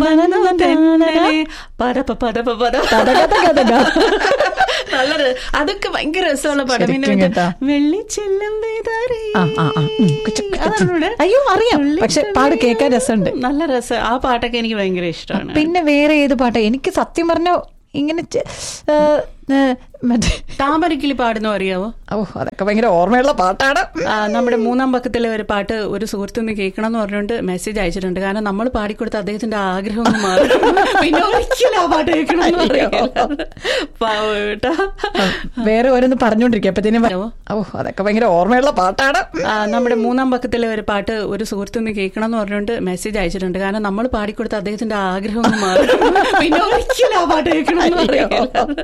പനന തെന്നലെ പദപ പദപ പദ തതകതകതക. നല്ലത് അതൊക്കെ ഭയങ്കര രസമുള്ള പടം പിന്നെ ശരിക്കും മറ്റേ കേട്ടോ. വെള്ളിച്ചെല്ലും വേദാരേ. ആ, ആ, ആ. ഉം. കുച്ചു, കുച്ചു. അതറിഞ്ഞൂടെ? അയ്യോ അറിയാം പക്ഷെ പാട് കേൾക്കാൻ രസമുണ്ട് നല്ല രസം ആ പാട്ടൊക്കെ എനിക്ക് ഭയങ്കര ഇഷ്ടമാണ് പിന്നെ വേറെ ഏത് പാട്ട് എനിക്ക് സത്യം പറഞ്ഞ ഇങ്ങനെ ചെ- ഏ, ഏ, മറ്റേ താമരക്കിളി പാടുന്ന അറിയാവോ ഓ അതൊക്കെ ഭയങ്കര ഓർമ്മയുള്ള പാട്ടാണ് ആ, നമ്മുടെ മൂന്നാം പക്കത്തിലെ ഒരു പാട്ട് ഒരു സുഹൃത്തുനിന്ന് കേൾക്കണം എന്ന് പറഞ്ഞുകൊണ്ട് മെസ്സേജ് അയച്ചിട്ടുണ്ട് കാരണം നമ്മൾ പാടിക്കൊടുത്ത അദ്ദേഹത്തിന്റെ ആഗ്രഹം ഒന്ന് മാറും പിന്നെ ഒരിക്കലും ആ പാട്ട് കേൾക്കണം എന്ന് പറയില്ല. പാവം കേട്ടോ. വേറെ ഓരോന്ന് പറഞ്ഞോണ്ടിരിക്കും അപ്പത്തേനും ഹലോ. ഓ അതൊക്കെ ഭയങ്കര ഓർമ്മയുള്ള പാട്ടാണ് ആ, നമ്മുടെ മൂന്നാം പക്കത്തിലെ ഒരു പാട്ട് ഒരു സുഹൃത്തുനിന്ന് കേൾക്കണം എന്ന് പറഞ്ഞുകൊണ്ട് മെസ്സേജ് അയച്ചിട്ടുണ്ട് കാരണം നമ്മൾ പാടിക്കൊടുത്ത അദ്ദേഹത്തിന്റെ ആഗ്രഹം ഒന്ന് മാറും പിന്നെ ഒരിക്കലും ആ പാട്ട് കേൾക്കണം എന്ന് പറയില്ല.